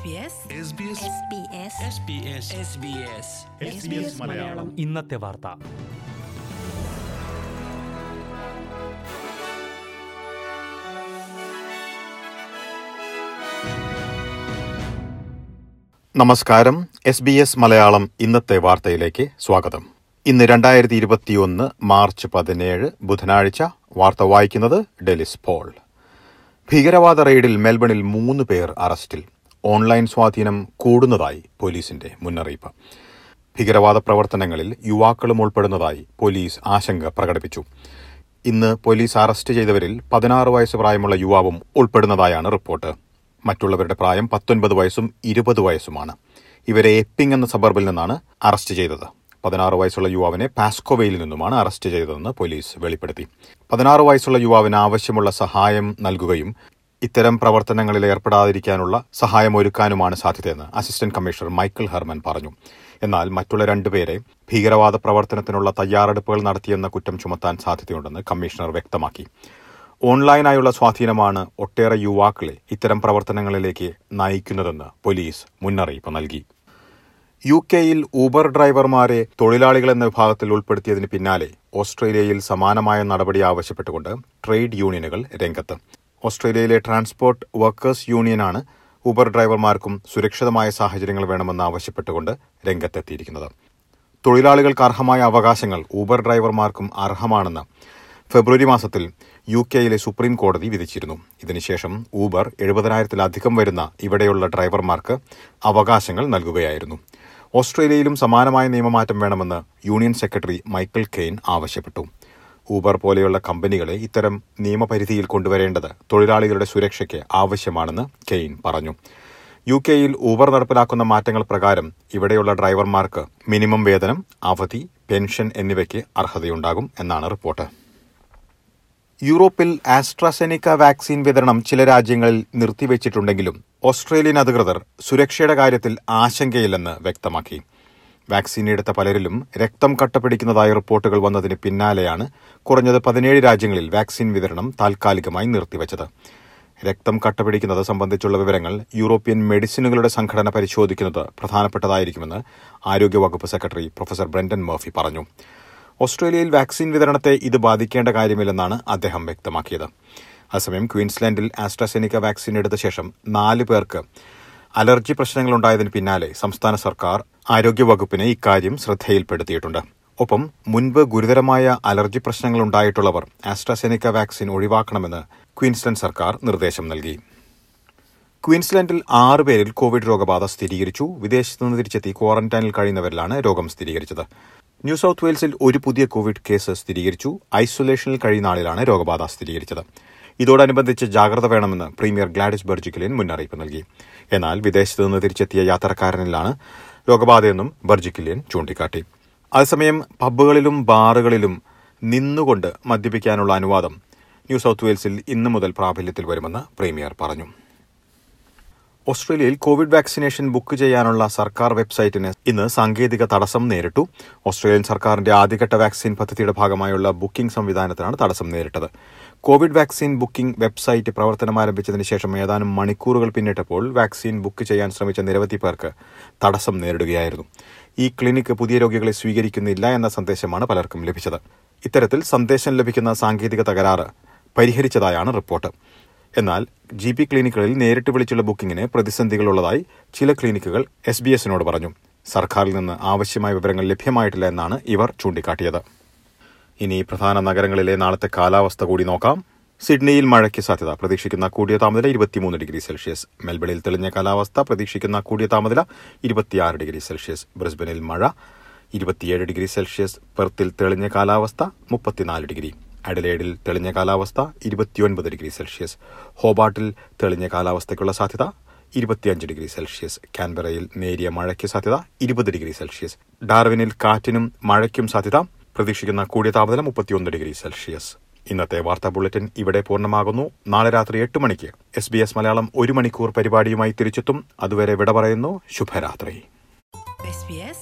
മലയാളം ഇന്നത്തെ വാർത്ത നമസ്കാരം എസ് ബി എസ് മലയാളം ഇന്നത്തെ വാർത്തയിലേക്ക് സ്വാഗതം ഇന്ന് രണ്ടായിരത്തി ഇരുപത്തിയൊന്ന് മാർച്ച് പതിനേഴ് ബുധനാഴ്ച വാർത്ത വായിക്കുന്നത് ഡെലിസ് പോൾ ഭീകരവാദ റെയ്ഡിൽ മെൽബണിൽ മൂന്ന് പേർ അറസ്റ്റിൽ ഓൺലൈൻ സ്വാധീനം കൂടുന്നതായി പോലീസിന്റെ മുന്നറിയിപ്പ് ഭീകരവാദ പ്രവർത്തനങ്ങളിൽ യുവാക്കളും ഉൾപ്പെടുന്നതായി പോലീസ് ആശങ്ക പ്രകടിപ്പിച്ചു ഇന്ന് പോലീസ് അറസ്റ്റ് ചെയ്തവരിൽ പതിനാറ് വയസ്സ് പ്രായമുള്ള യുവാവും ഉൾപ്പെടുന്നതായാണ് റിപ്പോർട്ട് മറ്റുള്ളവരുടെ പ്രായം പത്തൊൻപത് വയസ്സും ഇരുപത് വയസ്സുമാണ് ഇവരെ എപ്പിംഗ് എന്ന സബർബിൽ നിന്നാണ് അറസ്റ്റ് ചെയ്തത് പതിനാറ് വയസ്സുള്ള യുവാവിനെ പാസ്കോവയിൽ നിന്നുമാണ് അറസ്റ്റ് ചെയ്തതെന്ന് പോലീസ് വെളിപ്പെടുത്തി പതിനാറ് വയസ്സുള്ള യുവാവിന് ആവശ്യമുള്ള സഹായം നൽകുകയും ഇത്തരം പ്രവർത്തനങ്ങളിൽ ഏർപ്പെടാതിരിക്കാനുള്ള സഹായം ഒരുക്കാനുമാണ് സാധ്യതയെന്ന് അസിസ്റ്റന്റ് കമ്മീഷണർ മൈക്കിൾ ഹെർമൻ പറഞ്ഞു എന്നാൽ മറ്റുള്ള രണ്ടുപേരെ ഭീകരവാദ പ്രവർത്തനത്തിനുള്ള തയ്യാറെടുപ്പുകൾ നടത്തിയെന്ന കുറ്റം ചുമത്താൻ സാധ്യതയുണ്ടെന്ന് കമ്മീഷണർ വ്യക്തമാക്കി ഓൺലൈനായുള്ള സ്വാധീനമാണ് ഒട്ടേറെ യുവാക്കളെ ഇത്തരം പ്രവർത്തനങ്ങളിലേക്ക് നയിക്കുന്നതെന്ന് പോലീസ് മുന്നറിയിപ്പ് നൽകി യു കെയിൽ ഊബർ ഡ്രൈവർമാരെ തൊഴിലാളികൾ എന്ന വിഭാഗത്തിൽ ഉൾപ്പെടുത്തിയതിന് പിന്നാലെ ഓസ്ട്രേലിയയിൽ സമാനമായ നടപടി ആവശ്യപ്പെട്ടുകൊണ്ട് ട്രേഡ് യൂണിയനുകൾ രംഗത്ത് ഓസ്ട്രേലിയയിലെ ട്രാൻസ്പോർട്ട് വർക്കേഴ്സ് യൂണിയനാണ് ഊബർ ഡ്രൈവർമാർക്കും സുരക്ഷിതമായ സാഹചര്യങ്ങൾ വേണമെന്ന് ആവശ്യപ്പെട്ടുകൊണ്ട് രംഗത്തെത്തിയിരിക്കുന്നത് തൊഴിലാളികൾക്ക് അർഹമായ അവകാശങ്ങൾ ഊബർ ഡ്രൈവർമാർക്കും അർഹമാണെന്ന് ഫെബ്രുവരി മാസത്തിൽ യു കെയിലെ സുപ്രീം കോടതി വിധിച്ചിരുന്നു ഇതിനുശേഷം ഊബർ എഴുപതിനായിരത്തിലധികം വരുന്ന ഇവിടെയുള്ള ഡ്രൈവർമാർക്ക് അവകാശങ്ങൾ നൽകുകയായിരുന്നു ഓസ്ട്രേലിയയിലും സമാനമായ നിയമമാറ്റം വേണമെന്ന് യൂണിയൻ സെക്രട്ടറി മൈക്കിൾ കെയ്ൻ ആവശ്യപ്പെട്ടു ഊബർ പോലെയുള്ള കമ്പനികളെ ഇത്തരം നിയമപരിധിയിൽ കൊണ്ടുവരേണ്ടത് തൊഴിലാളികളുടെ സുരക്ഷയ്ക്ക് ആവശ്യമാണെന്ന് കെയ്ൻ പറഞ്ഞു യു കെയിൽ ഊബർ നടപ്പിലാക്കുന്ന മാറ്റങ്ങൾ പ്രകാരം ഇവിടെയുള്ള ഡ്രൈവർമാർക്ക് മിനിമം വേതനം അവധി പെൻഷൻ എന്നിവയ്ക്ക് അർഹതയുണ്ടാകും എന്നാണ് റിപ്പോർട്ട് യൂറോപ്പിൽ ആസ്ട്രാസെനിക്ക വാക്സിൻ വിതരണം ചില രാജ്യങ്ങളിൽ നിർത്തിവച്ചിട്ടുണ്ടെങ്കിലും ഓസ്ട്രേലിയൻ അധികൃതർ സുരക്ഷയുടെ കാര്യത്തിൽ ആശങ്കയില്ലെന്ന് വ്യക്തമാക്കി വാക്സിൻ എടുത്ത പലരിലും രക്തം കട്ടപിടിക്കുന്നതായ റിപ്പോർട്ടുകൾ വന്നതിന് പിന്നാലെയാണ് കുറഞ്ഞത് പതിനേഴ് രാജ്യങ്ങളിൽ വാക്സിൻ വിതരണം താൽക്കാലികമായി നിർത്തിവച്ചത് രക്തം കട്ടപിടിക്കുന്നത് സംബന്ധിച്ചുള്ള വിവരങ്ങൾ യൂറോപ്യൻ മെഡിസിനുകളുടെ സംഘടന പരിശോധിക്കുന്നത് പ്രധാനപ്പെട്ടതായിരിക്കുമെന്ന് ആരോഗ്യവകുപ്പ് സെക്രട്ടറി പ്രൊഫസർ ബ്രണ്ടൻ മർഫി പറഞ്ഞു ഓസ്ട്രേലിയയിൽ വാക്സിൻ വിതരണത്തെ ഇത് ബാധിക്കേണ്ട കാര്യമില്ലെന്നാണ് അദ്ദേഹം വ്യക്തമാക്കിയത് അതേസമയം ക്വീൻസ്ലാൻഡിൽ ആസ്ട്രാസെനിക്ക വാക്സിൻ എടുത്ത ശേഷം നാല് പേർക്ക് അലർജി പ്രശ്നങ്ങളുണ്ടായതിന് പിന്നാലെ സംസ്ഥാന സർക്കാർ ആരോഗ്യവകുപ്പിനെ ഇക്കാര്യം ശ്രദ്ധയിൽപ്പെടുത്തിയിട്ടുണ്ട് ഒപ്പം മുൻപ് ഗുരുതരമായ അലർജി പ്രശ്നങ്ങൾ ഉണ്ടായിട്ടുള്ളവർ ആസ്ട്രാസെനിക്ക വാക്സിൻ ഒഴിവാക്കണമെന്ന് ക്വീൻസ്ലാൻഡ് സർക്കാർ നിർദ്ദേശം നൽകി ക്വീൻസ്ലാൻഡിൽ ആറ് പേരിൽ കോവിഡ് രോഗബാധ സ്ഥിരീകരിച്ചു വിദേശത്തു നിന്ന് തിരിച്ചെത്തി ക്വാറന്റൈനിൽ കഴിയുന്നവരിലാണ് രോഗം സ്ഥിരീകരിച്ചത് ന്യൂ സൌത്ത് വെയിൽസിൽ ഒരു പുതിയ കോവിഡ് കേസ് സ്ഥിരീകരിച്ചു ഐസൊലേഷനിൽ കഴിയുന്ന ആളിലാണ് രോഗബാധ സ്ഥിരീകരിച്ചത് ഇതോടനുബന്ധിച്ച് ജാഗ്രത വേണമെന്ന് പ്രീമിയർ ഗ്ലാഡിസ് ബെർജിക്കലിൻ മുന്നറിയിപ്പ് നൽകി എന്നാൽ വിദേശത്തു നിന്ന് തിരിച്ചെത്തിയ യാത്രക്കാരനിലാണ് രോഗബാധയെന്നും ബെർജിക്കിലിയൻ ചൂണ്ടിക്കാട്ടി അതേസമയം പബ്ബുകളിലും ബാറുകളിലും നിന്നുകൊണ്ട് മദ്യപിക്കാനുള്ള അനുവാദം ന്യൂ സൌത്ത് വെയിൽസിൽ ഇന്നു മുതൽ പ്രാബല്യത്തിൽ വരുമെന്ന് പ്രീമിയർ പറഞ്ഞു ഓസ്ട്രേലിയയിൽ കോവിഡ് വാക്സിനേഷൻ ബുക്ക് ചെയ്യാനുള്ള സർക്കാർ വെബ്സൈറ്റിന് ഇന്ന് സാങ്കേതിക തടസ്സം നേരിട്ടു ഓസ്ട്രേലിയൻ സർക്കാരിന്റെ ആദ്യഘട്ട വാക്സിൻ പദ്ധതിയുടെ ഭാഗമായുള്ള ബുക്കിംഗ് സംവിധാനത്തിനാണ് തടസ്സം നേരിട്ടത് കോവിഡ് വാക്സിൻ ബുക്കിംഗ് വെബ്സൈറ്റ് പ്രവർത്തനം ആരംഭിച്ചതിന് ശേഷം ഏതാനും മണിക്കൂറുകൾ പിന്നിട്ടപ്പോൾ വാക്സിൻ ബുക്ക് ചെയ്യാൻ ശ്രമിച്ച നിരവധി പേർക്ക് തടസ്സം നേരിടുകയായിരുന്നു ഈ ക്ലിനിക്ക് പുതിയ രോഗികളെ സ്വീകരിക്കുന്നില്ല എന്ന സന്ദേശമാണ് പലർക്കും ലഭിച്ചത് ഇത്തരത്തിൽ സന്ദേശം ലഭിക്കുന്ന സാങ്കേതിക തകരാറ് പരിഹരിച്ചതായാണ് റിപ്പോർട്ട് എന്നാൽ ജി പി ക്ലിനിക്കുകളിൽ നേരിട്ട് വിളിച്ചുള്ള ബുക്കിംഗിന് പ്രതിസന്ധികളുള്ളതായി ചില ക്ലിനിക്കുകൾ എസ് ബി എസിനോട് പറഞ്ഞു സർക്കാരിൽ നിന്ന് ആവശ്യമായ വിവരങ്ങൾ ലഭ്യമായിട്ടില്ല എന്നാണ് ഇവർ ചൂണ്ടിക്കാട്ടിയത് ഇനി പ്രധാന നഗരങ്ങളിലെ നാളത്തെ കാലാവസ്ഥ കൂടി നോക്കാം സിഡ്നിയിൽ മഴയ്ക്ക് സാധ്യത പ്രതീക്ഷിക്കുന്ന കൂടിയ താപനില ഇരുപത്തിമൂന്ന് ഡിഗ്രി സെൽഷ്യസ് മെൽബണിൽ തെളിഞ്ഞ കാലാവസ്ഥ പ്രതീക്ഷിക്കുന്ന കൂടിയ താപനില ഇരുപത്തിയാറ് ഡിഗ്രി സെൽഷ്യസ് ബ്രിസ്ബനിൽ മഴ ഇരുപത്തിയേഴ് ഡിഗ്രി സെൽഷ്യസ് പെർത്തിൽ തെളിഞ്ഞ കാലാവസ്ഥ മുപ്പത്തിനാല് ഡിഗ്രി അഡലേഡിൽ തെളിഞ്ഞ കാലാവസ്ഥ ഇരുപത്തിയൊൻപത് ഡിഗ്രി സെൽഷ്യസ് ഹോബാട്ടിൽ തെളിഞ്ഞ കാലാവസ്ഥയ്ക്കുള്ള സാധ്യത ഇരുപത്തിയഞ്ച് ഡിഗ്രി സെൽഷ്യസ് കാൻബറയിൽ നേരിയ മഴയ്ക്ക് സാധ്യത ഇരുപത് ഡിഗ്രി സെൽഷ്യസ് ഡാർവിനിൽ കാറ്റിനും മഴയ്ക്കും സാധ്യത പ്രതീക്ഷിക്കുന്ന കൂടിയ താപനില മുപ്പത്തിയൊന്ന് ഡിഗ്രി സെൽഷ്യസ് ഇന്നത്തെ വാർത്താ ബുള്ളറ്റിൻ ഇവിടെ പൂർണ്ണമാകുന്നു നാളെ രാത്രി എട്ട് മണിക്ക് എസ് ബി എസ് മലയാളം ഒരു മണിക്കൂർ പരിപാടിയുമായി തിരിച്ചെത്തും അതുവരെ വിട പറയുന്നു ശുഭരാത്രി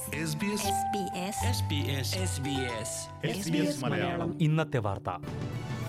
SBS ഇന്നത്തെ വാർത്ത